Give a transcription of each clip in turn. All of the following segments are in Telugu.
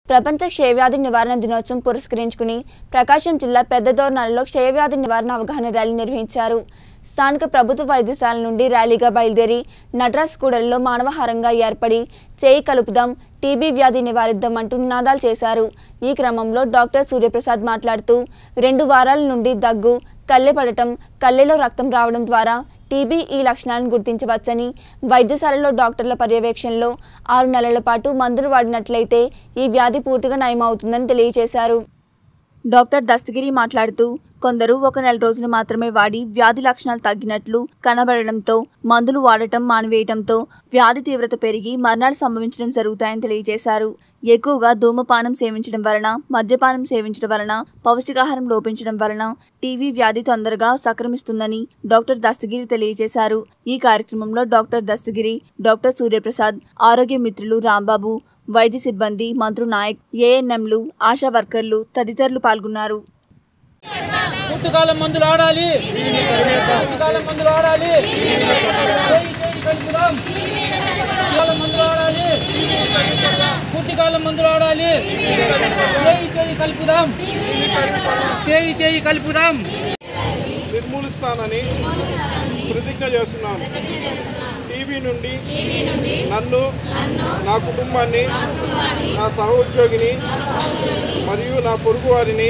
ప్రపంచ క్షయవ్యాధి నివారణ దినోత్సవం పురస్కరించుకుని ప్రకాశం జిల్లా పెద్దదోర్నాలలో క్షయవ్యాధి నివారణ అవగాహన ర్యాలీ నిర్వహించారు స్థానిక ప్రభుత్వ వైద్యశాల నుండి ర్యాలీగా బయలుదేరి నటరాజ్ కూడలిలో మానవహారంగా ఏర్పడి చేయి కలుపుదాం టీబీ వ్యాధి నివారిద్దాం అంటూ నినాదాలు చేశారు ఈ క్రమంలో డాక్టర్ సూర్యప్రసాద్ మాట్లాడుతూ రెండు వారాల నుండి దగ్గు కళ్ళె పడటం కళ్ళెలో రక్తం రావడం ద్వారా టీబీ ఈ లక్షణాలను గుర్తించవచ్చని వైద్యశాలలో డాక్టర్ల పర్యవేక్షణలో ఆరు నెలల పాటు మందులు వాడినట్లయితే ఈ వ్యాధి పూర్తిగా నయమవుతుందని తెలియజేశారు డాక్టర్ దస్తగిరి మాట్లాడుతూ కొందరు ఒక నెల రోజులు మాత్రమే వాడి వ్యాధి లక్షణాలు తగ్గినట్లు కనబడడంతో మందులు వాడటం మానివేయడంతో వ్యాధి తీవ్రత పెరిగి మరణాలు సంభవించడం జరుగుతాయని తెలియజేశారు ఎక్కువగా ధూమపానం సేవించడం వలన మద్యపానం సేవించడం వలన పౌష్టికాహారం లోపించడం వలన టీవీ వ్యాధి తొందరగా సంక్రమిస్తుందని డాక్టర్ దస్తగిరి తెలియజేశారు ఈ కార్యక్రమంలో డాక్టర్ దస్తగిరి డాక్టర్ సూర్యప్రసాద్ ఆరోగ్య మిత్రులు రాంబాబు వైద్య సిబ్బంది మంత్రు నాయక్ ఏఎన్ఎంలు ఆశా వర్కర్లు తదితరులు పాల్గొన్నారు పూర్తికాలం మందులు ఆడాలి పూర్తికాలం మందులు ఆడాలి చేయి చేయి కలుపుదాం పూర్తికాలం మందులు ఆడాలి పూర్తికాలం మందులు ఆడాలి చేయి చేయి కలుపుదాం చేయి చేయి కలుపుదాం నిర్మూలిస్తానని ప్రతిజ్ఞ చేస్తున్నాను టీవీ నుండి నన్ను నా కుటుంబాన్ని నా సహోద్యోగిని మరియు నా పొరుగు వారిని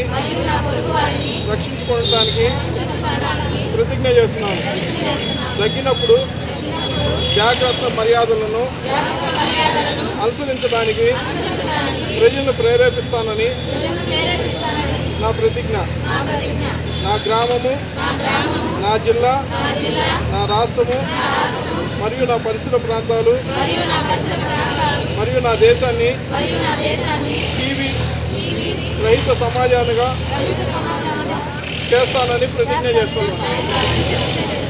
రక్షించుకోవడానికి ప్రతిజ్ఞ చేస్తున్నాను తగ్గినప్పుడు జాగ్రత్త మర్యాదలను అనుసరించడానికి ప్రజలను ప్రేరేపిస్తానని నా ప్రతిజ్ఞ నా గ్రామము నా జిల్లా నా రాష్ట్రము మరియు నా పరిసర ప్రాంతాలు మరియు నా దేశాన్ని టీవీ రహిత సమాజాలుగా చేస్తానని ప్రతిజ్ఞ చేస్తున్నాను